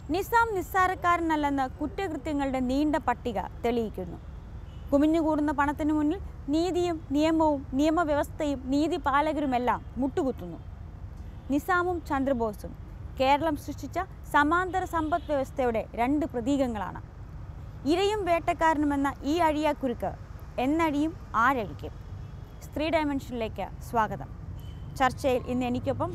നിസാം നിസ്സാരക്കാരനല്ലെന്ന് കുറ്റകൃത്യങ്ങളുടെ നീണ്ട പട്ടിക തെളിയിക്കുന്നു കുമിഞ്ഞുകൂടുന്ന പണത്തിനു മുന്നിൽ നീതിയും നിയമവും നിയമവ്യവസ്ഥയും നീതിപാലകരുമെല്ലാം മുട്ടുകുത്തുന്നു നിസാമും ചന്ദ്രബോസും കേരളം സൃഷ്ടിച്ച സമാന്തര സമ്പദ് വ്യവസ്ഥയുടെ രണ്ട് പ്രതീകങ്ങളാണ് ഇരയും വേട്ടക്കാരനുമെന്ന ഈ അഴിയാക്കുരുക്ക് എന്നഴിയും ആരഴിക്കും സ്ത്രീ ഡയമെൻഷനിലേക്ക് സ്വാഗതം ചർച്ചയിൽ ഇന്ന് എനിക്കൊപ്പം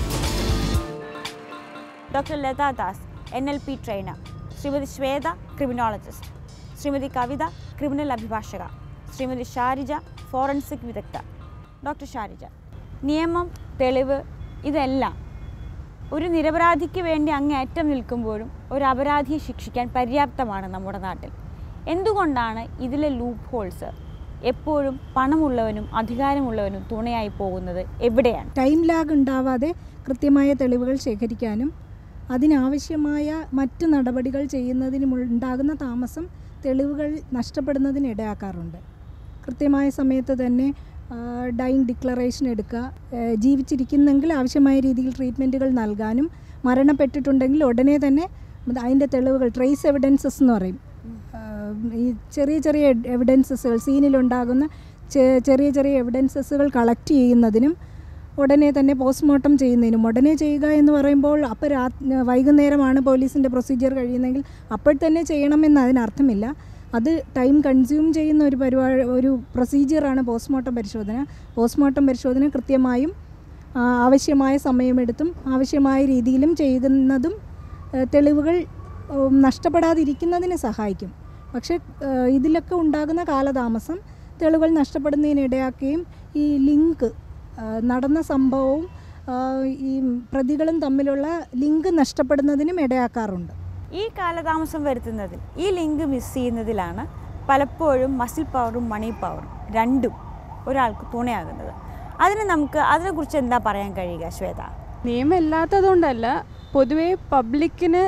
doctor Latha Das N L P trainer Shrimati Shweta criminologist Shrimati Kavitha criminal അഭിഭാഷക ശ്രീമതി ഷാരിജ ഫോറൻസിക് വിദഗ്ധ ഡോക്ടർ ഷാരിജ നിയമം തെളിവ് ഇതെല്ലാം ഒരു നിരപരാധിക്ക് വേണ്ടി അങ്ങേയറ്റം നിൽക്കുമ്പോഴും ഒരു അപരാധിയെ ശിക്ഷിക്കാൻ പര്യാപ്തമാണ് നമ്മുടെ നാട്ടിൽ എന്തുകൊണ്ടാണ് ഇതിലെ ലൂപ്പ് ഹോൾസ് എപ്പോഴും പണമുള്ളവനും അധികാരമുള്ളവനും തുണയായി പോകുന്നത് എവിടെയാണ് ടൈം ലാഗ് ഉണ്ടാവാതെ കൃത്യമായ തെളിവുകൾ ശേഖരിക്കാനും അതിനാവശ്യമായ മറ്റ് നടപടികൾ ചെയ്യുന്നതിനും ഉണ്ടാകുന്ന താമസം തെളിവുകൾ നഷ്ടപ്പെടുന്നതിന് ഇടയാക്കാറുണ്ട് കൃത്യമായ സമയത്ത് തന്നെ ഡൈയിങ് ഡിക്ലറേഷൻ എടുക്കുക ആ, ജീവിച്ചിരിക്കുന്നെങ്കിൽ ആവശ്യമായ രീതിയിൽ ട്രീറ്റ്മെൻറ്റുകൾ നൽകാനും മരണപ്പെട്ടിട്ടുണ്ടെങ്കിൽ ഉടനെ തന്നെ അതിൻ്റെ തെളിവുകൾ ട്രേസ് എവിഡൻസസ് എന്ന് പറയും ആ, ഈ ചെറിയ ചെറിയ എവിഡൻസസുകൾ സീനിലുണ്ടാകുന്ന ചെ- ചെറിയ ചെറിയ എവിഡൻസസുകൾ കളക്ട് ചെയ്യുന്നതിനും ഉടനെ തന്നെ പോസ്റ്റ്മോർട്ടം ചെയ്യുന്നതിനും ഉടനെ ചെയ്യുക എന്ന് പറയുമ്പോൾ അപ്പോൾ രാ വൈകുന്നേരമാണ് പോലീസിൻ്റെ പ്രൊസീജിയർ കഴിയുന്നതെങ്കിൽ അപ്പോൾ തന്നെ ചെയ്യണമെന്ന് അതിനർത്ഥമില്ല അത് ടൈം കൺസ്യൂം ചെയ്യുന്ന ഒരു പരിപാടി ഒരു പ്രൊസീജിയറാണ് പോസ്റ്റ്മോർട്ടം പരിശോധന പോസ്റ്റ്മോർട്ടം പരിശോധന കൃത്യമായും ആ, ആവശ്യമായ സമയമെടുത്തും ആവശ്യമായ രീതിയിലും ചെയ്യുന്നതും ആ, തെളിവുകൾ ഉം, നഷ്ടപ്പെടാതിരിക്കുന്നതിന് സഹായിക്കും പക്ഷേ ആ, ഇതിലൊക്കെ ഉണ്ടാകുന്ന കാലതാമസം തെളിവുകൾ നഷ്ടപ്പെടുന്നതിന് ഇടയാക്കുകയും ഈ ലിങ്ക് ആ, നടന്ന സംഭവവും ആ, ഈ പ്രതികളും തമ്മിലുള്ള ലിങ്ക് നഷ്ടപ്പെടുന്നതിനും ഇടയാക്കാറുണ്ട് ഈ കാലതാമസം വരുത്തുന്നതിൽ ഈ ലിങ്ക് മിസ് ചെയ്യുന്നതിലാണ് പലപ്പോഴും മസിൽ പവറും മണി പവറും രണ്ടും ഒരാൾക്ക് തുണയാകുന്നത് അതിന് നമുക്ക് അതിനെക്കുറിച്ച് എന്താ പറയാൻ കഴിയുക ശ്വേത നിയമം ഇല്ലാത്തതുകൊണ്ടല്ല പൊതുവേ പബ്ലിക്കിന്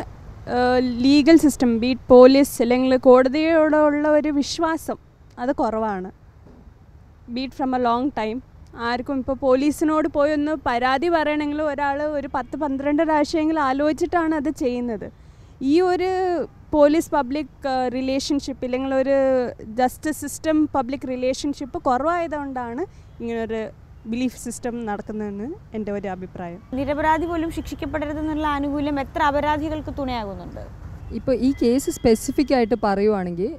ലീഗൽ സിസ്റ്റം ബീറ്റ് പോലീസ് അല്ലെങ്കിൽ കോടതിയോടുള്ള ഒരു വിശ്വാസം അത് കുറവാണ് beat from a long time ആർക്കും ഇപ്പോൾ പോലീസിനോട് പോയി ഒന്ന് പരാതി പറയണമെങ്കിൽ ഒരാൾ ഒരു പത്ത് പന്ത്രണ്ട് പ്രാവശ്യമെങ്കിലും ആലോചിച്ചിട്ടാണ് അത് ചെയ്യുന്നത് ഈ ഒരു പോലീസ് പബ്ലിക് റിലേഷൻഷിപ്പ് ഇല്ലെങ്കിൽ ഒരു ജസ്റ്റിസ് സിസ്റ്റം പബ്ലിക് റിലേഷൻഷിപ്പ് കുറവായതുകൊണ്ടാണ് ഇങ്ങനൊരു ബിലീഫ് സിസ്റ്റം നടക്കുന്നതെന്ന് എൻ്റെ ഒരു അഭിപ്രായം നിരപരാധി പോലും ശിക്ഷിക്കപ്പെടരുതെന്നുള്ള ആനുകൂല്യം എത്ര അപരാധികൾക്ക് തുണയാകുന്നുണ്ട് ഇപ്പോൾ ഈ കേസ് സ്പെസിഫിക് ആയിട്ട് പറയുവാണെങ്കിൽ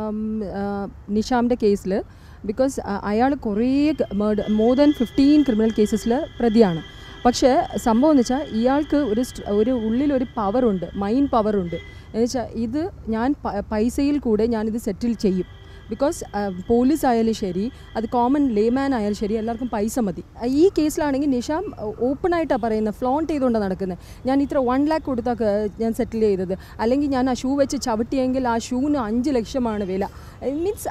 നിഷാമിൻ്റെ കേസിൽ ബിക്കോസ് അയാൾ കുറേ murder more than fifteen criminal കേസസിൽ പ്രതിയാണ് പക്ഷേ സംഭവം എന്ന് വെച്ചാൽ ഇയാൾക്ക് ഒരു സ്റ്റ്- ഒരു ഉള്ളിൽ ഒരു പവറുണ്ട് മൈൻഡ് പവറുണ്ട് എന്ന് വെച്ചാൽ ഇത് ഞാൻ പ- പൈസയിൽ കൂടെ ഞാനിത് സെറ്റിൽ ചെയ്യും ബിക്കോസ് പോലീസ് ആയാലും ശരി അത് കോമൺ ലേമാൻ ആയാലും ശരി എല്ലാവർക്കും പൈസ മതി അഹ് ഈ കേസിലാണെങ്കിൽ നിഷാം ഓപ്പൺ ആയിട്ടാണ് പറയുന്നത് ഫ്ലോണ്ട് ചെയ്തുകൊണ്ടാണ് നടക്കുന്നത് ഞാൻ ഇത്ര വൺ ലാക്ക് കൊടുത്താൽ ഞാൻ സെറ്റിൽ ചെയ്തത് അല്ലെങ്കിൽ ഞാൻ ആ ഷൂ വെച്ച് ചവിട്ടിയെങ്കിൽ ആ ഷൂവിന് അഞ്ച് ലക്ഷമാണ് വില മീൻസ്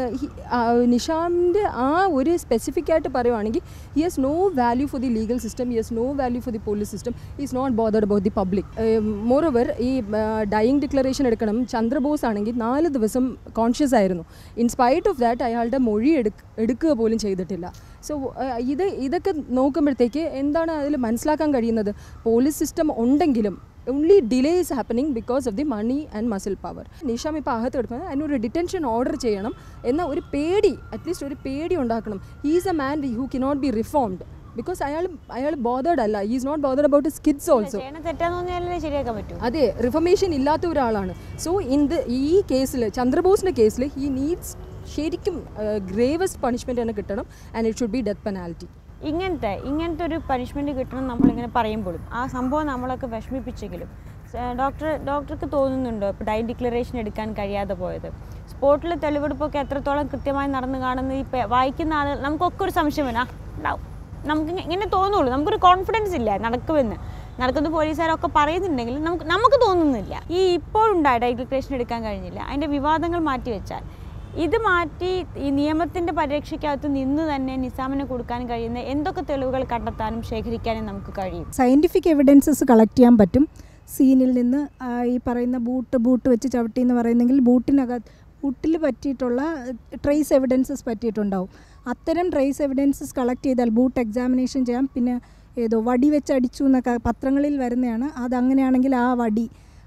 നിഷാമിൻ്റെ ആ ഒരു സ്പെസിഫിക് ആയിട്ട് പറയുവാണെങ്കിൽ he has no value for the legal system he has no value for the police system is not bothered about the public moreover ഈ ഡൈയിങ് ഡിക്ലറേഷൻ എടുക്കണം ചന്ദ്രബോസ് ആണെങ്കിൽ നാല് ദിവസം കോൺഷ്യസ് ആയിരുന്നു ഇൻസ്പൈറ്റ് ഓഫ് ദാറ്റ് അയാളുടെ മൊഴി എടുക്ക എടുക്കുക പോലും ചെയ്തിട്ടില്ല സോ ഇത് ഇതൊക്കെ നോക്കുമ്പോഴത്തേക്ക് എന്താണ് അതിൽ മനസ്സിലാക്കാൻ കഴിയുന്നത് പോലീസ് സിസ്റ്റം ഉണ്ടെങ്കിലും only delay is happening because of the money and muscle power Nisham ഇപ്പോൾ അകത്ത് എടുക്കുന്നത് അതിനൊരു ഡിറ്റൻഷൻ ഓർഡർ ചെയ്യണം എന്ന ഒരു പേടി അറ്റ്ലീസ്റ്റ് ഒരു പേടി ഉണ്ടാക്കണം he's a man who cannot be reformed because അയാൾ അയാൾ ബോധേഡ് അല്ല is not bothered about his kids also ചെയ്യണ തെറ്റാന്ന് തോന്നിയാലേ ശരിയാക്കാൻ പറ്റൂ അതെ റിഫർമേഷൻ ഇല്ലാത്ത ഒരാളാണ് സോ ഇൻ ദ ഈ കേസിൽ ചന്ദ്രബോസിൻ്റെ കേസിൽ ഹി നീഡ്സ് ശരിക്കും ഗ്രേവസ്റ്റ് പണിഷ്മെൻറ്റ് തന്നെ കിട്ടണം and it should be death penalty ഇങ്ങനത്തെ ഇങ്ങനത്തെ ഒരു പനിഷ്മെൻറ്റ് കിട്ടണം നമ്മളിങ്ങനെ പറയുമ്പോഴും ആ സംഭവം നമ്മളൊക്കെ വിഷമിപ്പിച്ചെങ്കിലും സ- ഡോക്ടർ ഡോക്ടർക്ക് തോന്നുന്നുണ്ടോ ഇപ്പോൾ ഡൈ ഡിക്ലറേഷൻ എടുക്കാൻ കഴിയാതെ പോയത് സ്പോട്ടിൽ തെളിവെടുപ്പൊക്കെ എത്രത്തോളം കൃത്യമായി നടന്നു കാണുന്ന ഈ പേ- വായിക്കുന്ന ആളുകൾ നമുക്കൊക്കെ ഒരു സംശയം വേണം ആ ഉണ്ടാവും നമുക്ക് ഇങ്ങ- ഇങ്ങനെ തോന്നുള്ളൂ നമുക്കൊരു കോൺഫിഡൻസ് ഇല്ല നടക്കുമെന്ന് നടക്കുന്ന പോലീസുകാരൊക്കെ പറയുന്നുണ്ടെങ്കിൽ നമുക്ക് നമുക്ക് തോന്നുന്നില്ല ഈ ഇപ്പോഴുണ്ടായ ഡൈ ഡിക്ലറേഷൻ എടുക്കാൻ കഴിഞ്ഞില്ല അതിൻ്റെ വിവാദങ്ങൾ മാറ്റി വെച്ചാൽ ഇത് മാറ്റി ഈ നിയമത്തിന്റെ പരിരക്ഷയ്ക്കകത്ത് നിന്ന് തന്നെ നിസാമിന് കൊടുക്കാൻ കഴിയുന്ന എന്തൊക്കെ തെളിവുകൾ കണ്ടെത്താനും ശേഖരിക്കാനും നമുക്ക് കഴിയും സയൻറ്റിഫിക് എവിഡൻസസ് കളക്ട് ചെയ്യാൻ പറ്റും സീനിൽ നിന്ന് ആ, ഈ പറയുന്ന ബൂട്ട് ബൂട്ട് വെച്ച് ചവിട്ടി എന്ന് പറയുന്നെങ്കിൽ ബൂട്ടിനകത്ത് ബൂട്ടിൽ പറ്റിയിട്ടുള്ള ട്രേസ് എവിഡൻസസ് പറ്റിയിട്ടുണ്ടാവും അത്തരം ട്രേസ് എവിഡൻസസ് കളക്ട് ചെയ്താൽ ബൂട്ട് എക്സാമിനേഷൻ ചെയ്യാം പിന്നെ ഏതോ വടി വെച്ച് അടിച്ചു എന്നൊക്കെ പത്രങ്ങളിൽ വരുന്നതാണ് അതങ്ങനെയാണെങ്കിൽ ആ വടി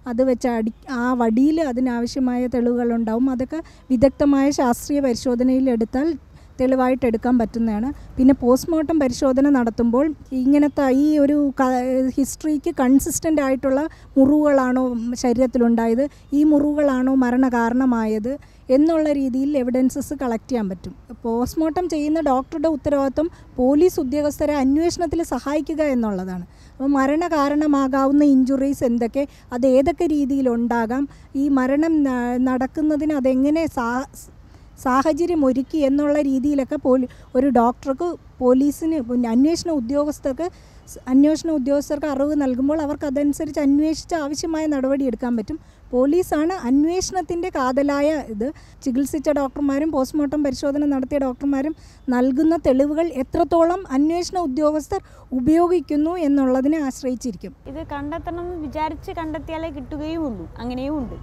അത് വെച്ച് അടി ആ വടിയിൽ അതിനാവശ്യമായ തെളിവുകളുണ്ടാവും അതൊക്കെ വിദഗ്ധമായ ശാസ്ത്രീയ പരിശോധനയിൽ എടുത്താൽ തെളിവായിട്ട് എടുക്കാൻ പറ്റുന്നതാണ് പിന്നെ പോസ്റ്റ്മോർട്ടം പരിശോധന നടത്തുമ്പോൾ ഇങ്ങനത്തെ ഈ ഒരു ഹിസ്റ്ററിക്ക് കൺസിസ്റ്റൻ്റ് ആയിട്ടുള്ള മുറിവുകളാണോ ശരീരത്തിലുണ്ടായത് ഈ മുറിവുകളാണോ മരണ കാരണമായത് എന്നുള്ള രീതിയിൽ എവിഡൻസസ് കളക്ട് ചെയ്യാൻ പറ്റും പോസ്റ്റ്മോർട്ടം ചെയ്യുന്ന ഡോക്ടറുടെ ഉത്തരവാദിത്വം പോലീസ് ഉദ്യോഗസ്ഥരെ അന്വേഷണത്തിൽ സഹായിക്കുക എന്നുള്ളതാണ് അപ്പോൾ മരണ കാരണമാകാവുന്ന ഇഞ്ചുറീസ് എന്തൊക്കെ അത് ഏതൊക്കെ രീതിയിലുണ്ടാകാം ഈ മരണം ന- നടക്കുന്നതിന് അതെങ്ങനെ സാ സാഹചര്യം ഒരുക്കി എന്നുള്ള രീതിയിലൊക്കെ പോലീ ഒരു ഡോക്ടർക്ക് പോലീസിന് പിന്നെ അന്വേഷണ ഉദ്യോഗസ്ഥർക്ക് സ് അന്വേഷണ ഉദ്യോഗസ്ഥർക്ക് അറിവ് നൽകുമ്പോൾ അവർക്ക് അതനുസരിച്ച് അന്വേഷിച്ച് ആവശ്യമായ നടപടി എടുക്കാൻ പറ്റും പോലീസാണ് അന്വേഷണത്തിൻ്റെ കാതലായ ഇത് ചികിത്സിച്ച ഡോക്ടർമാരും പോസ്റ്റ്മോർട്ടം പരിശോധന നടത്തിയ ഡോക്ടർമാരും നൽകുന്ന തെളിവുകൾ എത്രത്തോളം അന്വേഷണ ഉദ്യോഗസ്ഥർ ഉപയോഗിക്കുന്നു എന്നുള്ളതിനെ ആശ്രയിച്ചിരിക്കും ഇത് കണ്ടെത്തണം എന്ന് വിചാരിച്ച് കണ്ടെത്തിയാലേ കിട്ടുകയും ഉള്ളൂ അങ്ങനെയും ഉണ്ട്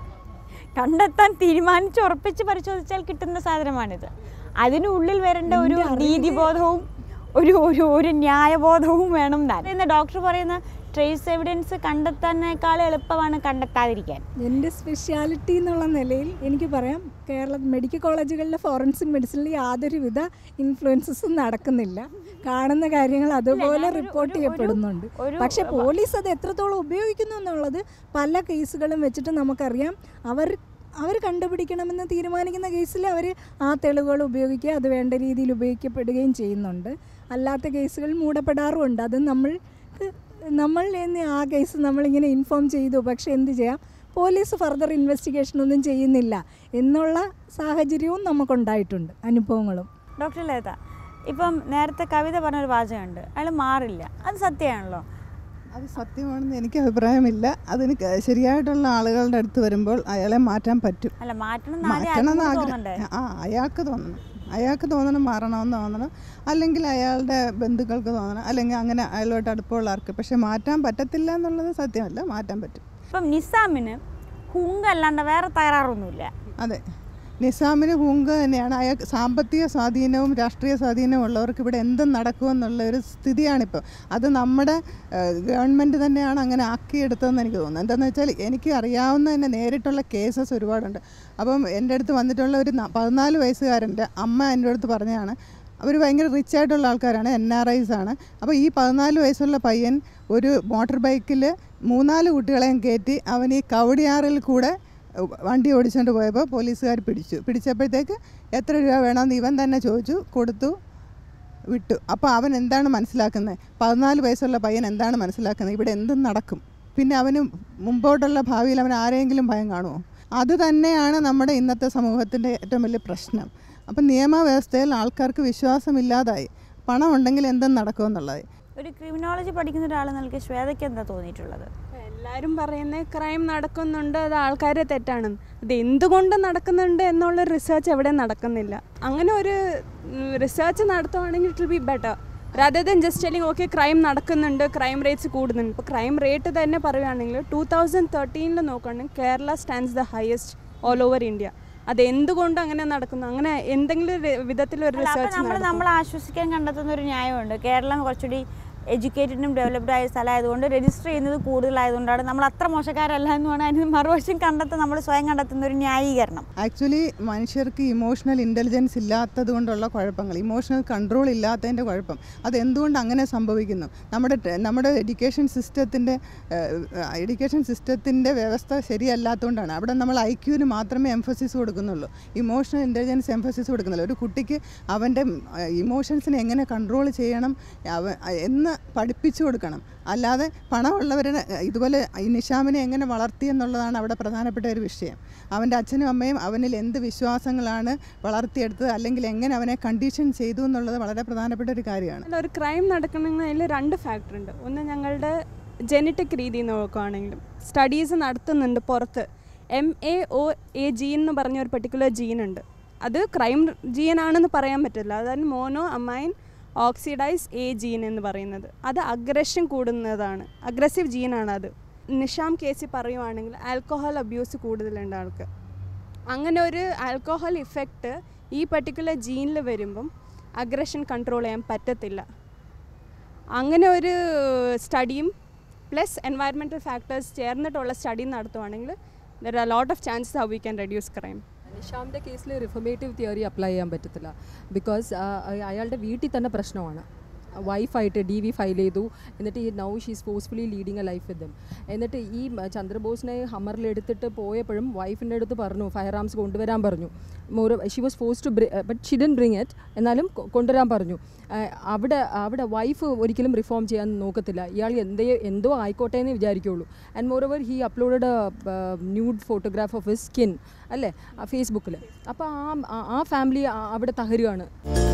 കണ്ടെത്താൻ തീരുമാനിച്ച് ഉറപ്പിച്ച് പരിശോധിച്ചാൽ കിട്ടുന്ന സാധനമാണിത് അതിനുള്ളിൽ വരേണ്ട ഒരു നീതിബോധവും ഒരു ഒരു ഒരു ന്യായബോധവും വേണം താൻ ഇന്ന് ഡോക്ടർ പറയുന്ന ട്രേസ് എവിഡൻസ് കണ്ടെത്താനേക്കാൾ എളുപ്പമാണ് കണ്ടെത്താതിരിക്കാൻ എൻ്റെ സ്പെഷ്യാലിറ്റി എന്നുള്ള നിലയിൽ എനിക്ക് പറയാം കേരള മെഡിക്കൽ കോളേജുകളിലെ ഫോറൻസിക് മെഡിസിനിൽ യാതൊരുവിധ ഇൻഫ്ലുവൻസസും നടക്കുന്നില്ല കാണുന്ന കാര്യങ്ങൾ അതുപോലെ ഞാനൊരു- റിപ്പോർട്ട് ഒരു- ചെയ്യപ്പെടുന്നുണ്ട് ഒരു പക്ഷേ പോലീസ് അത് എത്രത്തോളം ഉപയോഗിക്കുന്നു എന്നുള്ളത് പല കേസുകളും വെച്ചിട്ട് നമുക്കറിയാം അവർ അവർ കണ്ടുപിടിക്കണമെന്ന് തീരുമാനിക്കുന്ന കേസിൽ അവർ ആ തെളിവുകൾ ഉപയോഗിക്കുക അത് വേണ്ട രീതിയിൽ ഉപയോഗിക്കപ്പെടുകയും ചെയ്യുന്നുണ്ട് അല്ലാത്ത കേസുകൾ മൂടപ്പെടാറുമുണ്ട് അത് നമ്മൾ നമ്മൾ എന്ന് ആ കേസ് നമ്മളിങ്ങനെ ഇൻഫോം ചെയ്തു പക്ഷേ എന്ത് ചെയ്യാം പോലീസ് ഫർദർ ഇൻവെസ്റ്റിഗേഷൻ ഒന്നും ചെയ്യുന്നില്ല എന്നുള്ള സാഹചര്യവും നമുക്കുണ്ടായിട്ടുണ്ട് അനുഭവങ്ങളും ഡോക്ടർ ലത ഇപ്പം നേരത്തെ കവിത പറഞ്ഞൊരു വാചകമുണ്ട് അയാൾ മാറില്ല അത് സത്യമാണല്ലോ അത് സത്യമാണെന്ന് എനിക്ക് അഭിപ്രായമില്ല അതിന് ക- ശരിയായിട്ടുള്ള ആളുകളുടെ അടുത്ത് വരുമ്പോൾ അയാളെ മാറ്റാൻ പറ്റും അല്ല മാറ്റണം എന്ന് ആദ്യം മാറ്റണം എന്ന് ആർക്കും ആഗ്രഹം തോന്നണ്ടേ ആ അയാൾക്ക് തോന്നണം അയാൾക്ക് തോന്നണം മാറണമെന്ന് തോന്നണം അല്ലെങ്കിൽ അയാളുടെ ബന്ധുക്കൾക്ക് തോന്നണം അല്ലെങ്കിൽ അങ്ങനെ അയാളുമായിട്ട് അടുപ്പമുള്ള ആൾക്ക് പക്ഷെ മാറ്റാൻ പറ്റത്തില്ല എന്നുള്ളത് സത്യമല്ല മാറ്റാൻ പറ്റും ഇപ്പം നിസാമിന് ഹുങ്ക് അല്ലാണ്ട് വേറെ തകരാറൊന്നുമില്ല അതെ നിസാമിന് ഹുങ്ക് തന്നെയാണ് അയാൾക്ക് സാമ്പത്തിക സ്വാധീനവും രാഷ്ട്രീയ സ്വാധീനവും ഉള്ളവർക്ക് ഇവിടെ എന്തും നടക്കുമെന്നുള്ള ഒരു സ്ഥിതിയാണിപ്പോൾ അത് നമ്മുടെ ഗവൺമെൻറ് തന്നെയാണ് അങ്ങനെ ആക്കിയെടുത്തതെന്ന് എനിക്ക് തോന്നുന്നു എന്താണെന്ന് വെച്ചാൽ എനിക്ക് അറിയാവുന്ന തന്നെ നേരിട്ടുള്ള കേസസ് ഒരുപാടുണ്ട് അപ്പം എൻ്റെ അടുത്ത് വന്നിട്ടുള്ള ഒരു ന- പതിനാല് വയസ്സുകാരൻ്റെ അമ്മ എൻ്റെ അടുത്ത് പറഞ്ഞതാണ് അവർ ഭയങ്കര റിച്ച് ആയിട്ടുള്ള ആൾക്കാരാണ് എൻ ആർ ഐസ് ആണ് അപ്പോൾ ഈ പതിനാല് വയസ്സുള്ള പയ്യൻ ഒരു മോട്ടോർ ബൈക്കിൽ മൂന്നാല് കുട്ടികളെയും കയറ്റി അവൻ ഈ കവടിയാറിൽ കൂടെ വണ്ടി ഓടിച്ചുകൊണ്ട് പോയപ്പോൾ പോലീസുകാർ പിടിച്ചു പിടിച്ചപ്പോഴത്തേക്ക് എത്ര രൂപ വേണമെന്ന് ഇവൻ തന്നെ ചോദിച്ചു കൊടുത്തു വിട്ടു അപ്പോൾ അവൻ എന്താണ് മനസ്സിലാക്കുന്നത് പതിനാല് വയസ്സുള്ള പയ്യൻ എന്താണ് മനസ്സിലാക്കുന്നത് ഇവിടെ എന്തും നടക്കും പിന്നെ അവന് മുമ്പോട്ടുള്ള ഭാവിയിൽ അവൻ ആരെങ്കിലും ഭയം കാണുമോ അത് തന്നെയാണ് നമ്മുടെ ഇന്നത്തെ സമൂഹത്തിൻ്റെ ഏറ്റവും വലിയ പ്രശ്നം അപ്പം നിയമവ്യവസ്ഥയിൽ ആൾക്കാർക്ക് വിശ്വാസമില്ലാതായി പണം ഉണ്ടെങ്കിൽ എന്തും നടക്കുമെന്നുള്ളത് ഒരു ക്രിമിനോളജി പഠിക്കുന്ന ഒരാൾ നൽകിയ ശ്വേതയ്ക്ക് എന്താ തോന്നിയിട്ടുള്ളത് എല്ലാവരും പറയുന്നത് ക്രൈം നടക്കുന്നുണ്ട് അത് ആൾക്കാരെ തെറ്റാണ് അത് എന്തുകൊണ്ട് നടക്കുന്നുണ്ട് എന്നുള്ള റിസർച്ച് എവിടെ നടക്കുന്നില്ല അങ്ങനെ ഒരു റിസർച്ച് നടത്തുവാണെങ്കിൽ it will be better rather than just telling okay crime നടക്കുന്നുണ്ട് ക്രൈം റേറ്റ്സ് കൂടുന്നുണ്ട് ഇപ്പോൾ ക്രൈം റേറ്റ് തന്നെ പറയുകയാണെങ്കിൽ ടൂ തൗസൻഡ് തേർട്ടീനിൽ നോക്കുകയാണെങ്കിൽ Kerala stands the highest all over India അത് എന്തുകൊണ്ട് അങ്ങനെ നടക്കുന്നു അങ്ങനെ എന്തെങ്കിലും ഒരു വിധത്തിൽ ഒരു അല്ല, അപ്പൊ റിസർച്ച് നമ്മൾ നമ്മൾ ആശ്വസിക്കാൻ കണ്ടെത്തുന്ന ഒരു ന്യായമുണ്ട് കേരളം കുറച്ചുകൂടി എഡ്യൂക്കേറ്റഡും ഡെവലപ്ഡ് ആയ സ്ഥലമായതുകൊണ്ട് രജിസ്റ്റർ ചെയ്യുന്നത് കൂടുതലായതുകൊണ്ടാണ് നമ്മൾ അത്ര മോശക്കാരല്ല എന്നുമാണ് അതിന് മറുവശം കണ്ടെത്താൻ നമ്മൾ സ്വയം കണ്ടെത്തുന്ന ഒരു ന്യായീകരണം ആക്ച്വലി മനുഷ്യർക്ക് ഇമോഷണൽ ഇൻ്റലിജൻസ് ഇല്ലാത്തത് കൊണ്ടുള്ള കുഴപ്പങ്ങൾ ഇമോഷണൽ കൺട്രോൾ ഇല്ലാത്തതിൻ്റെ കുഴപ്പം അത് എന്തുകൊണ്ട് അങ്ങനെ സംഭവിക്കുന്നു നമ്മുടെ ടെ- നമ്മുടെ എഡ്യൂക്കേഷൻ സിസ്റ്റത്തിൻ്റെ എഡ്യൂക്കേഷൻ സിസ്റ്റത്തിൻ്റെ വ്യവസ്ഥ ശരിയല്ലാത്തതുകൊണ്ടാണ് അവിടെ നമ്മൾ ഐ ക്യൂവിന് മാത്രമേ എംഫസിസ് കൊടുക്കുന്നുള്ളൂ ഇമോഷണൽ ഇൻ്റലിജൻസ് എംഫസിസ് കൊടുക്കുന്നുള്ളൂ ഒരു കുട്ടിക്ക് അവൻ്റെ ഇമോഷൻസിനെ എങ്ങനെ കൺട്രോൾ ചെയ്യണം അവ എന്ന് പഠിപ്പിച്ചു കൊടുക്കണം അല്ലാതെ പണമുള്ളവരെ ഇതുപോലെ ഈ നിഷാമിനെ എങ്ങനെ വളർത്തി എന്നുള്ളതാണ് അവിടെ പ്രധാനപ്പെട്ട ഒരു വിഷയം അവൻ്റെ അച്ഛനും അമ്മയും അവനിൽ എന്ത് വിശ്വാസങ്ങളാണ് വളർത്തിയെടുത്തത് അല്ലെങ്കിൽ എങ്ങനെ അവനെ കണ്ടീഷൻ ചെയ്തു എന്നുള്ളത് വളരെ പ്രധാനപ്പെട്ട ഒരു കാര്യമാണ് അല്ല ഒരു ക്രൈം നടക്കണമെങ്കിൽ രണ്ട് ഫാക്ടർ ഉണ്ട് ഒന്ന് ഞങ്ങളുടെ ജനറ്റിക് രീതി നോക്കുകയാണെങ്കിലും സ്റ്റഡീസ് നടത്തുന്നുണ്ട് പുറത്ത് M A O A gene എന്ന് പറഞ്ഞ ഒരു പെർട്ടിക്കുലർ ജീൻ ഉണ്ട് അത് ക്രൈം ജീനാണെന്ന് പറയാൻ പറ്റില്ല അതായത് മോനോ അമൈൻ ഓക്സിഡൈസ് എ ജീൻ എന്ന് പറയുന്നത് അത് അഗ്രഷൻ കൂടുന്നതാണ് അഗ്രസീവ് ജീനാണ് അത് നിഷാം കേസിൽ പറയുവാണെങ്കിൽ ആൽക്കഹോൾ അബ്യൂസ് കൂടുതലുണ്ട് ആൾക്ക് അങ്ങനെ ഒരു ആൽക്കഹോൾ ഇഫക്റ്റ് ഈ പെർട്ടിക്കുലർ ജീനിൽ വരുമ്പം അഗ്രഷൻ കൺട്രോൾ ചെയ്യാൻ പറ്റത്തില്ല അങ്ങനെ ഒരു സ്റ്റഡിയും പ്ലസ് എൻവയറമെൻറ്റൽ ഫാക്ടേഴ്സ് ചേർന്നിട്ടുള്ള സ്റ്റഡി നടത്തുവാണെങ്കിൽ there are lot of chances how we can reduce crime നിഷാമിൻ്റെ കേസിൽ റിഫർമേറ്റീവ് തിയറി അപ്ലൈ ചെയ്യാൻ പറ്റത്തില്ല ബിക്കോസ് അയാളുടെ വീട്ടിൽ തന്നെ പ്രശ്നമാണ് വൈഫായിട്ട് ഡി വി ഫയൽ ചെയ്തു എന്നിട്ട് ഈ now she's forcefully leading a life with them എന്നിട്ട് ഈ മ- ചന്ദ്രബോസിനെ ഹമ്മറിൽ എടുത്തിട്ട് പോയപ്പോഴും വൈഫിൻ്റെ അടുത്ത് പറഞ്ഞു ഫയർ ആംസ് കൊണ്ടുവരാൻ പറഞ്ഞു more she was force to but she done bring it എന്നാലും കൊ- കൊണ്ടുവരാൻ പറഞ്ഞു ആ, അവിടെ അവിടെ വൈഫ് ഒരിക്കലും റിഫോം ചെയ്യാൻ നോക്കത്തില്ല ഇയാൾ എന്തേ എന്തോ ആയിക്കോട്ടെ എന്ന് വിചാരിക്കുള്ളൂ and moreover he uploaded nude photograph of his skin അല്ലേ ഫേസ്ബുക്കിൽ അപ്പോൾ ആ ആ- ആ ഫാമിലി അവിടെ തകരുകയാണ്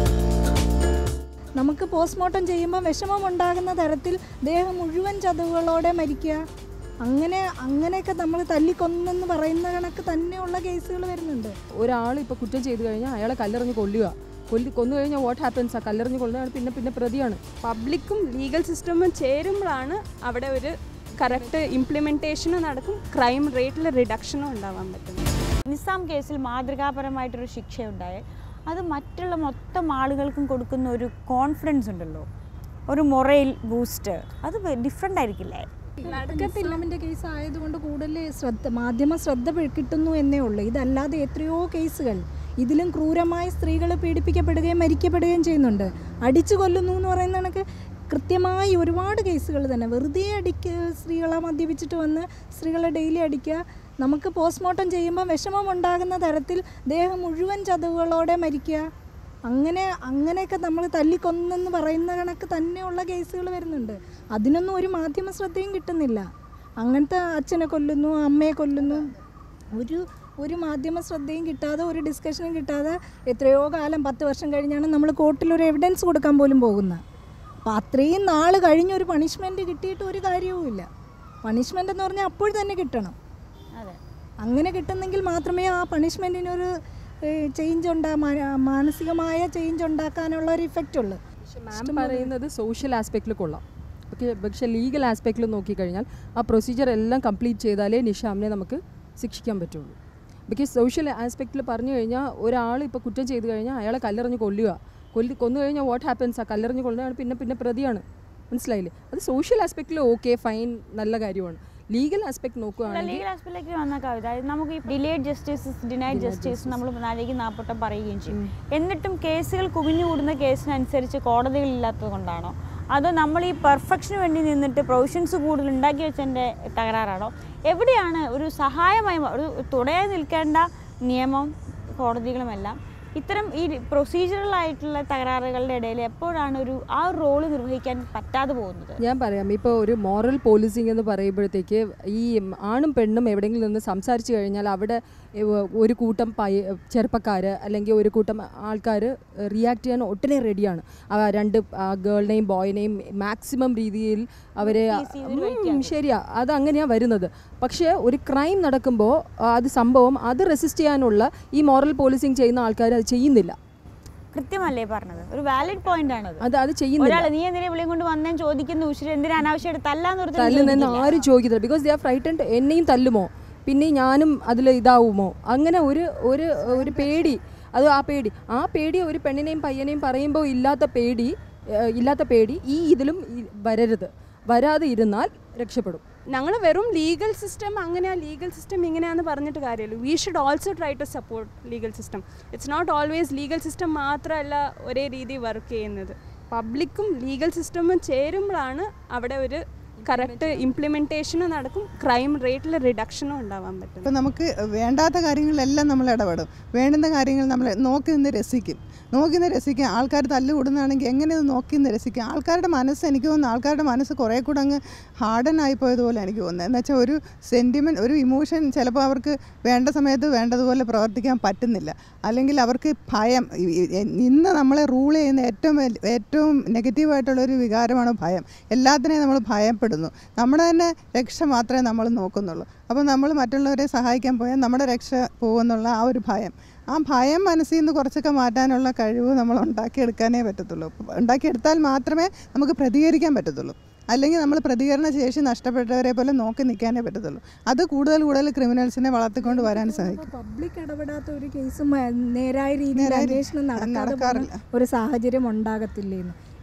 നമുക്ക് പോസ്റ്റ്മോർട്ടം ചെയ്യുമ്പോൾ വിഷമം ഉണ്ടാകുന്ന തരത്തിൽ ദേഹം മുഴുവൻ ചതവുകളോടെ മരിക്കുക അങ്ങനെ അങ്ങനെയൊക്കെ നമ്മൾ തല്ലിക്കൊന്നെന്ന് പറയുന്ന കണക്ക് തന്നെയുള്ള കേസുകൾ വരുന്നുണ്ട് ഒരാൾ ഇപ്പോൾ കുറ്റം ചെയ്തു കഴിഞ്ഞാൽ അയാളെ കല്ലെറിഞ്ഞ് കൊല്ലുക കൊല്ലി കൊന്നു കഴിഞ്ഞാൽ വാട്ട് ഹാപ്പൻസ് ആ കല്ലെറിഞ്ഞ് കൊല്ലുകയാണ് പിന്നെ പിന്നെ പ്രതിയാണ് പബ്ലിക്കും ലീഗൽ സിസ്റ്റമും ചേരുമ്പോഴാണ് അവിടെ ഒരു കറക്റ്റ് ഇംപ്ലിമെൻറ്റേഷനും നടക്കും ക്രൈം റേറ്റിൽ റിഡക്ഷനും ഉണ്ടാവാൻ പറ്റുന്നത് നിസാം കേസിൽ മാതൃകാപരമായിട്ടൊരു ശിക്ഷയുണ്ടായി അത് മറ്റുള്ള മൊത്തം ആളുകൾക്കും കൊടുക്കുന്ന ഒരു കോൺഫിഡൻസ് ഉണ്ടല്ലോ ഒരു മൊറയിൽ ബൂസ്റ്റ് അത് ഡിഫറെൻ്റ് ആയിരിക്കില്ലേ ഇസ്ലാമിൻ്റെ കേസ് ആയതുകൊണ്ട് കൂടുതൽ ശ്രദ്ധ മാധ്യമ ശ്രദ്ധ പി- കിട്ടുന്നു എന്നേ ഉള്ളൂ ഇതല്ലാതെ എത്രയോ കേസുകൾ ഇതിലും ക്രൂരമായി സ്ത്രീകൾ പീഡിപ്പിക്കപ്പെടുകയും മരിക്കപ്പെടുകയും ചെയ്യുന്നുണ്ട് അടിച്ചു കൊല്ലുന്നു എന്ന് പറയുന്ന കണക്ക് കൃത്യമായി ഒരുപാട് കേസുകൾ തന്നെ വെറുതെ അടിക്ക സ്ത്രീകളെ മദ്യപിച്ചിട്ട് വന്ന് സ്ത്രീകളെ ഡെയിലി അടിക്കുക നമുക്ക് പോസ്റ്റ്മോർട്ടം ചെയ്യുമ്പോൾ വിഷമം ഉണ്ടാകുന്ന തരത്തിൽ ദേഹം മുഴുവൻ ചതവുകളോടെ മരിക്കുക അങ്ങനെ അങ്ങനെയൊക്കെ നമ്മൾ തല്ലിക്കൊന്നെന്ന് പറയുന്ന കണക്ക് തന്നെയുള്ള കേസുകൾ വരുന്നുണ്ട് അതിനൊന്നും ഒരു മാധ്യമ ശ്രദ്ധയും കിട്ടുന്നില്ല അങ്ങനത്തെ അച്ഛനെ കൊല്ലുന്നു അമ്മയെ കൊല്ലുന്നു ഒരു ഒരു മാധ്യമ ശ്രദ്ധയും കിട്ടാതെ ഒരു ഡിസ്കഷനും കിട്ടാതെ എത്രയോ കാലം പത്ത് വർഷം കഴിഞ്ഞാണ് നമ്മൾ കോർട്ടിലൊരു എവിഡൻസ് കൊടുക്കാൻ പോലും പോകുന്നത് അപ്പോൾ അത്രയും നാൾ കഴിഞ്ഞൊരു പണിഷ്മെൻറ്റ് കിട്ടിയിട്ട് ഒരു കാര്യവുമില്ല പണിഷ്മെൻ്റ് എന്ന് പറഞ്ഞാൽ അപ്പോൾ തന്നെ കിട്ടണം അതെ അങ്ങനെ കിട്ടുന്നെങ്കിൽ മാത്രമേ ആ പണിഷ്മെൻറ്റിനൊരു ചേഞ്ച് ഉണ്ടാ മാ- മാനസികമായ ചേഞ്ച് ഉണ്ടാക്കാനുള്ള ഒരു ഇഫക്റ്റ് ഉള്ളൂ പക്ഷെ മാം പറയുന്നത് സോഷ്യൽ ആസ്പെക്റ്റിൽ കൊള്ളാം പക്ഷേ പക്ഷേ ലീഗൽ ആസ്പെക്റ്റിൽ നോക്കിക്കഴിഞ്ഞാൽ ആ പ്രൊസീജിയർ എല്ലാം കംപ്ലീറ്റ് ചെയ്താലേ നിഷാമിനെ നമുക്ക് ശിക്ഷിക്കാൻ പറ്റുള്ളൂ ബിക്കോസ് സോഷ്യൽ ആസ്പെക്റ്റിൽ പറഞ്ഞു കഴിഞ്ഞാൽ ഒരാൾ ഇപ്പോൾ കുറ്റം ചെയ്തു കഴിഞ്ഞാൽ അയാളെ കല്ലെറിഞ്ഞ് കൊല്ലുക കൊല്ലി കൊന്നു കഴിഞ്ഞാൽ വാട്ട് ഹാപ്പൻസ് ആ കല്ലെറിഞ്ഞ് കൊല്ലുകയാണ് പിന്നെ പിന്നെ പ്രതിയാണ് മനസ്സിലായില്ലേ അത് സോഷ്യൽ ആസ്പെക്റ്റിൽ ഓക്കെ ഫൈൻ നല്ല കാര്യമാണ് ലീഗൽ ആസ്പെക്ട് നോക്കുകയാണെങ്കിൽ ലീഗൽ ആസ്പെക്റ്റിലേക്ക് വന്ന കവിത അതായത് നമുക്ക് ഈ ഡിലേഡ് ജസ്റ്റിസ് ഡിനൈഡ് ജസ്റ്റിസ് നമ്മൾ നാലേക്ക് നാൽപ്പട്ടം പറയുകയും ചെയ്യും എന്നിട്ടും കേസുകൾ കുവിഞ്ഞുകൂടുന്ന കേസിനനുസരിച്ച് കോടതികളില്ലാത്തത് കൊണ്ടാണോ അതോ നമ്മൾ ഈ പെർഫെക്ഷന് വേണ്ടി നിന്നിട്ട് പ്രൊവിഷൻസ് കൂടുതൽ ഉണ്ടാക്കി വെച്ചതിൻ്റെ തകരാറാണോ എവിടെയാണ് ഒരു സഹായമായി മ- ഒരു തുടയായി നിൽക്കേണ്ട നിയമം കോടതികളുമെല്ലാം ഇത്തരം ഈ പ്രൊസീജിയറൽ ആയിട്ടുള്ള തകരാറുകളുടെ ഇടയിൽ എപ്പോഴാണ് ഒരു ആ ഒരു റോള് നിർവഹിക്കാൻ പറ്റാതെ പോകുന്നത് ഞാൻ പറയാം ഇപ്പോൾ ഒരു മോറൽ പോലീസിങ് എന്ന് പറയുമ്പോഴത്തേക്ക് ഈ ആണും പെണ്ണും എവിടെയെങ്കിലും നിന്ന് സംസാരിച്ച് കഴിഞ്ഞാൽ അവിടെ ഏഹ്, ഒരു കൂട്ടം പയ ചെറുപ്പക്കാർ അല്ലെങ്കിൽ ഒരു കൂട്ടം ആൾക്കാർ റിയാക്ട് ചെയ്യാൻ ഒട്ടനെ റെഡിയാണ് ആ രണ്ട് ഗേളിനെയും ബോയിനെയും മാക്സിമം രീതിയിൽ അവരെ ഉം, ശരിയാ അത് അങ്ങനെയാണ് വരുന്നത് പക്ഷേ ഒരു ക്രൈം നടക്കുമ്പോൾ അത് സംഭവം അത് റെസിസ്റ്റ് ചെയ്യാനുള്ള ഈ മോറൽ പോലീസിങ് ചെയ്യുന്ന ആൾക്കാർ അത് ചെയ്യുന്നില്ല കൃത്യമല്ലേ പറഞ്ഞത് ഒരു വാലിഡ് പോയിന്റ് ആണത് അത് അത് ചെയ്യുന്നില്ല ഒരാൾ നീ എന്തിനാ വിളിയും കൊണ്ട് വന്നേന്ന് ചോദിക്കുന്ന ഉശിരി എന്തിനാ അനാവശ്യമായിട്ട് തല്ലാന്ന് ഒരുത്തനും തല്ലുന്നെന്ന് ചോദിക്കില്ല. ആരും ചോദിക്കുന്നില്ല ബിക്കോസ് ദേ ആർ ഫ്രൈറ്റൻഡ് എന്നെയും തല്ലുമോ പിന്നെ ഞാനും അതിൽ ഇതാവുമോ അങ്ങനെ ഒരു ഒരു ഒരു പേടി അത് ആ പേടി ആ പേടി ഒരു പെണ്ണിനെയും പയ്യനെയും പറയുമ്പോൾ ഇല്ലാത്ത പേടി ഏഹ്, ഇല്ലാത്ത പേടി ഈ ഇതിലും ഈ- വരരുത് വരാതെ ഇരുന്നാൽ രക്ഷപ്പെടും ഞങ്ങൾ വെറും ലീഗൽ സിസ്റ്റം അങ്ങനെയാ ലീഗൽ സിസ്റ്റം ഇങ്ങനെയാന്ന് പറഞ്ഞിട്ട് കാര്യമില്ല we should also try to support legal system it's not always legal system മാത്രമല്ല ഒരേ രീതി വർക്ക് ചെയ്യുന്നത് പബ്ലിക്കും ലീഗൽ സിസ്റ്റമും ചേരുമ്പോഴാണ് അവിടെ ഒരു കറക്റ്റ് ഇംപ്ലിമെൻറ്റേഷനും നടക്കും ക്രൈം റേറ്റിൽ റിഡക്ഷനും ഉണ്ടാവാൻ പറ്റും ഇപ്പം നമുക്ക് വേണ്ടാത്ത കാര്യങ്ങളിലെല്ലാം നമ്മൾ ഇടപെടും വേണ്ടുന്ന കാര്യങ്ങൾ നമ്മൾ നോക്കി നിന്ന് രസിക്കും നോക്കി നിന്ന് രസിക്കും ആൾക്കാർ തല്ലുകൂടുന്നതാണെങ്കിൽ എങ്ങനെ ഇത് നോക്കി നിന്ന് രസിക്കും ആൾക്കാരുടെ മനസ്സ് എനിക്ക് തോന്നുന്നു ആൾക്കാരുടെ മനസ്സ് കുറേ കൂടെ അങ്ങ് ഹാർഡൻ ആയിപ്പോയതുപോലെ എനിക്ക് തോന്നുന്നത് എന്ന് വെച്ചാൽ ഒരു സെൻറ്റിമെൻറ്റ് ഒരു ഇമോഷൻ ചിലപ്പോൾ അവർക്ക് വേണ്ട സമയത്ത് വേണ്ടതുപോലെ പ്രവർത്തിക്കാൻ പറ്റുന്നില്ല അല്ലെങ്കിൽ അവർക്ക് ഭയം ഈ- ഈ- ഇന്ന് നമ്മളെ റൂൾ ചെയ്യുന്ന ഏറ്റവും വലി- ഏറ്റവും നെഗറ്റീവായിട്ടുള്ളൊരു വികാരമാണ് ഭയം എല്ലാത്തിനെയും നമ്മൾ ഭയപ്പെടുന്നു നമ്മുടെ തന്നെ രക്ഷ മാത്രമേ നമ്മൾ നോക്കുന്നുള്ളൂ അപ്പോൾ നമ്മൾ മറ്റുള്ളവരെ സഹായിക്കാൻ പോയാൽ നമ്മുടെ രക്ഷ പോകുമെന്നുള്ള ആ ഒരു ഭയം ആ ഭയം മനസ്സിൽ നിന്ന് കുറച്ചൊക്കെ മാറ്റാനുള്ള കഴിവ് നമ്മൾ ഉണ്ടാക്കിയെടുക്കാനേ പറ്റത്തുള്ളൂ അപ്പോൾ ഉണ്ടാക്കിയെടുത്താൽ മാത്രമേ നമുക്ക് പ്രതികരിക്കാൻ പറ്റത്തുള്ളൂ അല്ലെങ്കിൽ നമ്മൾ പ്രതികരണ ശേഷി നഷ്ടപ്പെട്ടവരെ പോലെ നോക്കി നിൽക്കാനേ പറ്റത്തുള്ളൂ അത് കൂടുതൽ കൂടുതൽ ക്രിമിനൽസിനെ വളർത്തിക്കൊണ്ട് വരാൻ സാധിക്കും പബ്ലിക് ഇടപെടാത്ത ഒരു കേസും നേരായ രീതിയിൽ നേരായ രീ- അന്വേഷണം നടക്കാതെ നടക്കാറില്ല. പോകുന്ന ഒരു സാഹചര്യം ഉണ്ടാകത്തില്ലേന്ന്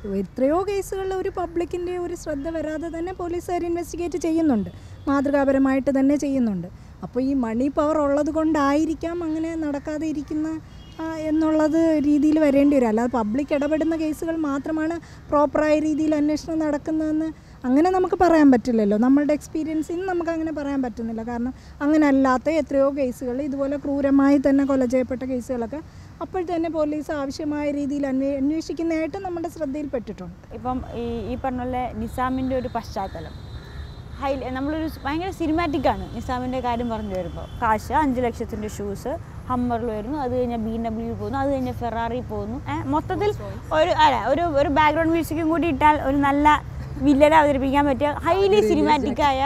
എത്രയോ കേസുകളിൽ ഒരു പബ്ലിക്കിൻ്റെ ഒരു ശ്രദ്ധ വരാതെ തന്നെ പോലീസുകാർ ഇൻവെസ്റ്റിഗേറ്റ് ചെയ്യുന്നുണ്ട് മാതൃകാപരമായിട്ട് തന്നെ ചെയ്യുന്നുണ്ട് അപ്പോൾ ഈ മണി പവർ ഉള്ളത് കൊണ്ടായിരിക്കാം അങ്ങനെ നടക്കാതെ ഇരിക്കുന്ന ആ, എന്നുള്ളത് രീതിയിൽ വരേണ്ടി വരും അല്ലാതെ പബ്ലിക് ഇടപെടുന്ന കേസുകൾ മാത്രമാണ് പ്രോപ്പറായ രീതിയിൽ അന്വേഷണം നടക്കുന്നതെന്ന് അങ്ങനെ നമുക്ക് പറയാൻ പറ്റില്ലല്ലോ നമ്മളുടെ എക്സ്പീരിയൻസിൽ നിന്ന് നമുക്ക് അങ്ങനെ പറയാൻ പറ്റുന്നില്ല കാരണം അങ്ങനെ അല്ലാത്ത എത്രയോ കേസുകൾ ഇതുപോലെ ക്രൂരമായി തന്നെ കൊല ചെയ്യപ്പെട്ട കേസുകളൊക്കെ അപ്പോൾ തന്നെ പോലീസ് ആവശ്യമായ രീതിയിൽ അന്വേ അന്വേഷിക്കുന്നതായിട്ട് നമ്മുടെ ശ്രദ്ധയിൽപ്പെട്ടിട്ടുണ്ട് ഇപ്പം ഈ ഈ പറഞ്ഞ പോലെ നിസാമിൻ്റെ ഒരു പശ്ചാത്തലം ഹൈ നമ്മളൊരു സ് ഭയങ്കര സിനിമാറ്റിക് ആണ് നിസാമിൻ്റെ കാര്യം പറഞ്ഞു വരുമ്പോൾ കാശ് അഞ്ച് ലക്ഷത്തിൻ്റെ ഷൂസ് ഹമ്മറിൽ വരുന്നു അത് കഴിഞ്ഞാൽ ബി ഡബ്ല്യു പോകുന്നു അത് കഴിഞ്ഞാൽ ഫെറാറി പോകുന്നു ഏ, മൊത്തത്തിൽ ഒരു അല്ല ഒരു ഒരു ബാക്ക്ഗ്രൗണ്ട് മ്യൂസിക്കും കൂടി ഇട്ടാൽ ഒരു നല്ല വില്ലനെ അവതരിപ്പിക്കാൻ പറ്റിയ ഹൈലി സിനിമാറ്റിക് ആയ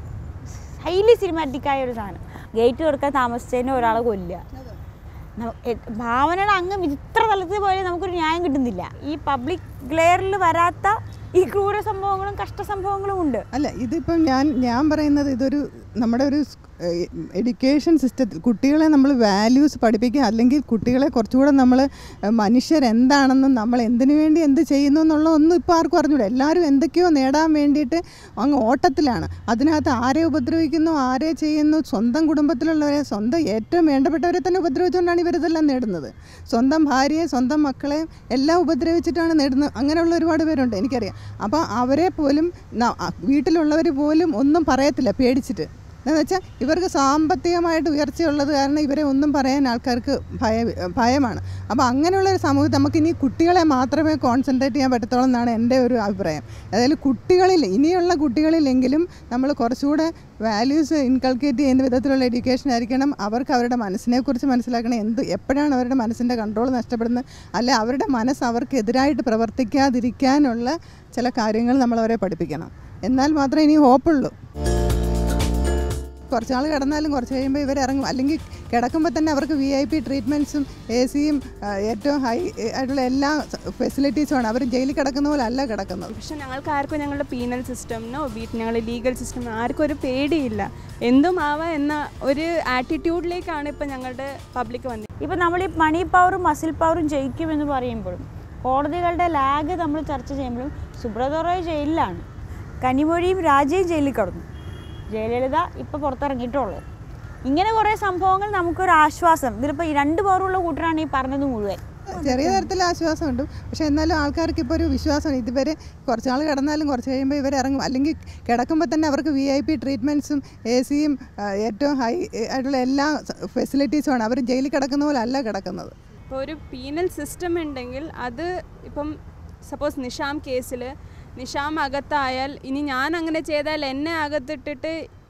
ഹൈലി സിനിമാറ്റിക് ആയ ഒരു സാധനം ഗേറ്റ് തുറക്കാൻ താമസിച്ചതിന് ഒരാളെ കൊല്ലുക ന- എ- ഭാവനയുടെ അങ്ങ് വിചിത്ര തലത്തിൽ പോയാൽ നമുക്കൊരു ന്യായം കിട്ടുന്നില്ല ഈ പബ്ലിക് ഗ്ലെയറിൽ വരാത്ത ഈ ക്രൂര സംഭവങ്ങളും കഷ്ട സംഭവങ്ങളും ഉണ്ട് അല്ല ഇതിപ്പം ഞാൻ ഞാൻ പറയുന്നത് ഇതൊരു നമ്മുടെ ഒരു എഡ്യൂക്കേഷൻ സിസ്റ്റത്തിൽ കുട്ടികളെ നമ്മൾ വാല്യൂസ് പഠിപ്പിക്കുക അല്ലെങ്കിൽ കുട്ടികളെ കുറച്ചുകൂടെ നമ്മൾ മനുഷ്യരെന്താണെന്നും നമ്മൾ എന്തിനു വേണ്ടി എന്ത് ചെയ്യുന്നു എന്നുള്ള ഒന്നും ഇപ്പോൾ ആർക്കും അറിഞ്ഞൂടെ എല്ലാവരും എന്തൊക്കെയോ നേടാൻ വേണ്ടിയിട്ട് അങ്ങ് ഓട്ടത്തിലാണ് അതിനകത്ത് ആരെ ഉപദ്രവിക്കുന്നു ആരെ ചെയ്യുന്നു സ്വന്തം കുടുംബത്തിലുള്ളവരെ സ്വന്തം ഏറ്റവും വേണ്ടപ്പെട്ടവരെ തന്നെ ഉപദ്രവിച്ചുകൊണ്ടാണ് ഇവരിതെല്ലാം നേടുന്നത് സ്വന്തം ഭാര്യയെ സ്വന്തം മക്കളെ എല്ലാം ഉപദ്രവിച്ചിട്ടാണ് നേടുന്നത് അങ്ങനെയുള്ള ഒരുപാട് പേരുണ്ട് എനിക്കറിയാം അപ്പോൾ അവരെ പോലും ന- അ- വീട്ടിലുള്ളവർ പോലും ഒന്നും പറയത്തില്ല പേടിച്ചിട്ട് എന്ന് വെച്ചാൽ ഇവർക്ക് സാമ്പത്തികമായിട്ട് ഉയർച്ചയുള്ളത് കാരണം ഇവരെ ഒന്നും പറയാൻ ആൾക്കാർക്ക് ഭയ ഭയമാണ് അപ്പോൾ അങ്ങനെയുള്ള ഒരു സമൂഹത്തിൽ നമുക്ക് ഇനി കുട്ടികളെ മാത്രമേ കോൺസെൻട്രേറ്റ് ചെയ്യാൻ പറ്റത്തുള്ളൂ എന്നാണ് എൻ്റെ ഒരു അഭിപ്രായം അതായത് കുട്ടികളിൽ ഇനിയുള്ള കുട്ടികളിലെങ്കിലും നമ്മൾ കുറച്ചുകൂടെ വാല്യൂസ് ഇൻകൾക്കേറ്റ് ചെയ്യുന്ന വിധത്തിലുള്ള എഡ്യൂക്കേഷൻ ആയിരിക്കണം അവർക്ക് അവരുടെ മനസ്സിനെക്കുറിച്ച് മനസ്സിലാക്കണം എന്ത് എപ്പോഴാണ് അവരുടെ മനസ്സിൻ്റെ കൺട്രോൾ നഷ്ടപ്പെടുന്നത് അല്ലെ അവരുടെ മനസ്സ് അവർക്കെതിരായിട്ട് പ്രവർത്തിക്കാതിരിക്കാനുള്ള ചില കാര്യങ്ങൾ നമ്മൾ അവരെ പഠിപ്പിക്കണം എന്നാൽ മാത്രമേ ഇനി ഹോപ്പുള്ളൂ കുറച്ച് നാൾ കിടന്നാലും കുറച്ച് കഴിയുമ്പോൾ ഇവർ ഇറങ്ങും അല്ലെങ്കിൽ കിടക്കുമ്പോൾ തന്നെ അവർക്ക് വി ഐ പി ട്രീറ്റ്മെൻറ്റ്സും എ സിയും ഏറ്റവും ഹൈ ആയിട്ടുള്ള എല്ലാ ഫെസിലിറ്റീസുമാണ് അവർ ജയിലിൽ കിടക്കുന്ന പോലെ അല്ല കിടക്കുന്നത് പക്ഷെ ഞങ്ങൾക്ക് ആർക്കും ഞങ്ങളുടെ പീനൽ സിസ്റ്റമിനോ വീട്ട് ഞങ്ങളുടെ ലീഗൽ സിസ്റ്റമിനോ ആർക്കും ഒരു പേടിയില്ല എന്തും ആവാം എന്ന ഒരു ആറ്റിറ്റ്യൂഡിലേക്കാണ് ഇപ്പം ഞങ്ങളുടെ പബ്ലിക് വന്നത് ഇപ്പം നമ്മൾ ഈ മണി പവറും മസിൽ പവറും ജയിക്കുമെന്ന് പറയുമ്പോഴും കോടതികളുടെ ലാഗ് നമ്മൾ ചർച്ച ചെയ്യുമ്പോഴും സുബ്രത റോയ് ജയിലിലാണ് കനിമൊഴിയും രാജയും ജയിലിൽ കിടന്നു ജയലളിത ഇപ്പോൾ പുറത്തിറങ്ങിയിട്ടുള്ളൂ ഇങ്ങനെ കുറേ സംഭവങ്ങൾ നമുക്കൊരു ആശ്വാസം ഇതിലിപ്പോൾ ഈ രണ്ട് പവറുള്ള കൂട്ടരാണ് ഈ പറഞ്ഞത് മുഴുവൻ ചെറിയ തരത്തിൽ ആശ്വാസമുണ്ട് പക്ഷേ എന്നാലും ആൾക്കാർക്ക് ഇപ്പോൾ ഒരു വിശ്വാസം ഇതുവരെ കുറച്ച് നാൾ കിടന്നാലും കുറച്ച് കഴിയുമ്പോൾ ഇവർ ഇറങ്ങും അല്ലെങ്കിൽ കിടക്കുമ്പോൾ തന്നെ അവർക്ക് വി ഐ പി ട്രീറ്റ്മെൻറ്റ്സും എ സിയും ഏറ്റവും ഹൈ ആയിട്ടുള്ള എല്ലാ ഫെസിലിറ്റീസുമാണ് അവർ ജയിലിൽ കിടക്കുന്ന പോലെ അല്ല കിടക്കുന്നത് ഇപ്പോൾ ഒരു പീനൽ സിസ്റ്റം ഉണ്ടെങ്കിൽ അത് ഇപ്പം സപ്പോസ് നിഷാം കേസിൽ നിഷാം അകത്തായാൽ ഇനി ഞാൻ അങ്ങനെ ചെയ്താൽ എന്നെ അകത്തിട്ടിട്ട്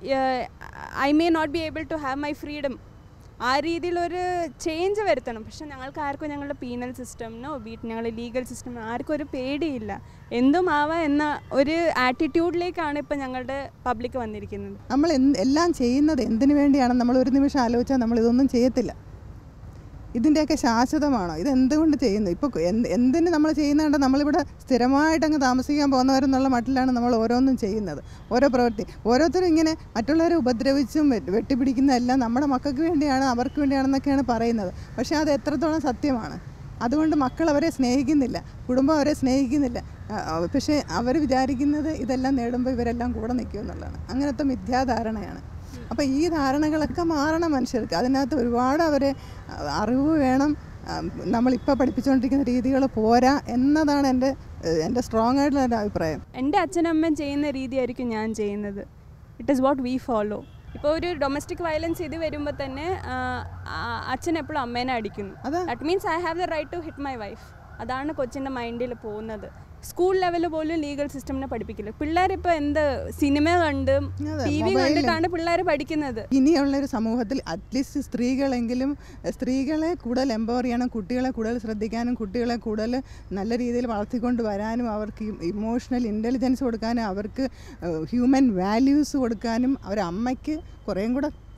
I may not be able to have my freedom ആ രീതിയിലൊരു ചേഞ്ച് വരുത്തണം പക്ഷെ ഞങ്ങൾക്ക് ആർക്കും ഞങ്ങളുടെ പീനൽ സിസ്റ്റമിനോ വീട്ട് ഞങ്ങളുടെ ലീഗൽ സിസ്റ്റമിനോ ആർക്കും ഒരു പേടിയില്ല എന്തും ആവാം എന്ന ഒരു ആറ്റിറ്റ്യൂഡിലേക്കാണ് ഇപ്പം ഞങ്ങളുടെ പബ്ലിക് വന്നിരിക്കുന്നത് നമ്മൾ എന്ത് എല്ലാം ചെയ്യുന്നത് എന്തിനു വേണ്ടിയാണെന്ന് നമ്മൾ ഒരു നിമിഷം ആലോചിച്ചാൽ നമ്മൾ ഇതൊന്നും ചെയ്യത്തില്ല ഇതിൻ്റെയൊക്കെ ശാശ്വതമാണോ ഇത് എന്തുകൊണ്ട് ചെയ്യുന്നു ഇപ്പോൾ എന്ത് എന്തിന് നമ്മൾ ചെയ്യുന്നതുകൊണ്ട് നമ്മളിവിടെ സ്ഥിരമായിട്ട് അങ്ങ് താമസിക്കാൻ പോകുന്നവരെന്നുള്ള മട്ടിലാണ് നമ്മൾ ഓരോന്നും ചെയ്യുന്നത് ഓരോ പ്രവൃത്തി ഓരോരുത്തരും ഇങ്ങനെ മറ്റുള്ളവരെ ഉപദ്രവിച്ചും വെ- വെട്ടിപ്പിടിക്കുന്നതെല്ലാം നമ്മുടെ മക്കൾക്ക് വേണ്ടിയാണ് അവർക്ക് വേണ്ടിയാണെന്നൊക്കെയാണ് പറയുന്നത് പക്ഷേ അത് എത്രത്തോളം സത്യമാണ് അതുകൊണ്ട് മക്കൾ അവരെ സ്നേഹിക്കുന്നില്ല കുടുംബം അവരെ സ്നേഹിക്കുന്നില്ല ആ, ആ, പക്ഷേ അവർ വിചാരിക്കുന്നത് ഇതെല്ലാം നേടുമ്പോൾ ഇവരെല്ലാം കൂടെ നിൽക്കും എന്നുള്ളതാണ് അങ്ങനത്തെ മിഥ്യാധാരണയാണ് അപ്പോൾ ഈ ധാരണകളൊക്കെ മാറണം മനുഷ്യർക്ക് അതിനകത്ത് ഒരുപാട് അവരെ ആ, അറിവ് വേണം ആ, നമ്മളിപ്പോൾ പഠിപ്പിച്ചുകൊണ്ടിരിക്കുന്ന രീതികൾ പോരാ എന്നതാണ് എൻ്റെ ഏഹ്, എൻ്റെ സ്ട്രോങ് ആയിട്ടുള്ള ഒരു അഭിപ്രായം എൻ്റെ അച്ഛനമ്മയും ചെയ്യുന്ന രീതിയായിരിക്കും ഞാൻ ചെയ്യുന്നത് it is what we follow ഇപ്പോൾ ഒരു ഡൊമസ്റ്റിക് വയലൻസ് ഇത് വരുമ്പോൾ തന്നെ ആ, ആ, അച്ഛൻ എപ്പോഴും അമ്മേനെ അടിക്കുന്നു അതാ. That means I have the right to hit my wife അതാണ് കൊച്ചിൻ്റെ മൈൻഡിൽ പോകുന്നത് സ്കൂൾ ലെവലിൽ പോലും ലീഗൽ സിസ്റ്റമിനെ പഠിപ്പിക്കില്ല പിള്ളേരിപ്പോൾ എന്ത് സിനിമ കണ്ട് അതെ, ടി വി mobile ല്. കണ്ടിട്ടാണ് പിള്ളേർ പഠിക്കുന്നത് ഇനിയുള്ളൊരു സമൂഹത്തിൽ അറ്റ്ലീസ്റ്റ് സ്ത്രീകളെങ്കിലും സ്ത്രീകളെ കൂടുതൽ എംപവർ ചെയ്യണം കുട്ടികളെ കൂടുതൽ ശ്രദ്ധിക്കാനും കുട്ടികളെ കൂടുതൽ നല്ല രീതിയിൽ വളർത്തിക്കൊണ്ട് വരാനും അവർക്ക് ഇമോഷണൽ ഇൻ്റലിജൻസ് കൊടുക്കാനും അവർക്ക് ഹ്യൂമൻ വാല്യൂസ് കൊടുക്കാനും അവരമ്മയ്ക്ക് കുറേയും കൂടെ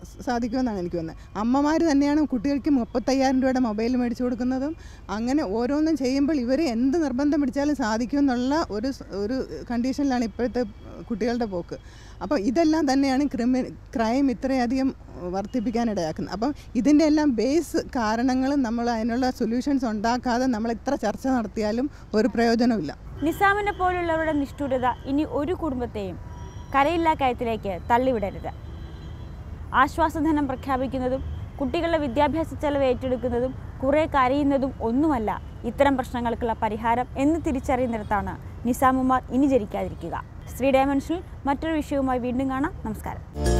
സാധിക്കുമെന്നാണ് എനിക്ക് തോന്നുന്നത് അമ്മമാർ തന്നെയാണ് കുട്ടികൾക്ക് മുപ്പത്തയ്യായിരം രൂപയുടെ മൊബൈൽ മേടിച്ചു കൊടുക്കുന്നതും അങ്ങനെ ഓരോന്നും ചെയ്യുമ്പോൾ ഇവർ എന്ത് നിർബന്ധം പിടിച്ചാലും സാധിക്കുമെന്നുള്ള ഒരു സ്- ഒരു കണ്ടീഷനിലാണ് ഇപ്പോഴത്തെ കുട്ടികളുടെ പോക്ക് അപ്പോൾ ഇതെല്ലാം തന്നെയാണ് ക്രിമി ക്രൈം ഇത്രയധികം വർദ്ധിപ്പിക്കാൻ ഇടയാക്കുന്നത് അപ്പം ഇതിൻ്റെ എല്ലാം ബേസ് കാരണങ്ങളും നമ്മൾ അതിനുള്ള സൊല്യൂഷൻസ് ഉണ്ടാക്കാതെ നമ്മൾ എത്ര ചർച്ച നടത്തിയാലും ഒരു പ്രയോജനമില്ല നിസാമിനെ പോലുള്ളവരുടെ നിഷ്ഠുരത ഇനി ഒരു കുടുംബത്തെയും കരയില്ലാ കയത്തിലേക്ക് തള്ളിവിടരുത് ആശ്വാസധനം പ്രഖ്യാപിക്കുന്നതും കുട്ടികളുടെ വിദ്യാഭ്യാസ ചെലവ് ഏറ്റെടുക്കുന്നതും കുറേ കരയുന്നതും ഒന്നുമല്ല ഇത്തരം പ്രശ്നങ്ങൾക്കുള്ള പരിഹാരം എന്ന് തിരിച്ചറിയുന്നിടത്താണ് നിസാമുമാർ ഇനി ജനിക്കാതിരിക്കുക ശ്രീ ഡയമെൻഷനിൽ മറ്റൊരു വിഷയവുമായി വീണ്ടും കാണാം നമസ്കാരം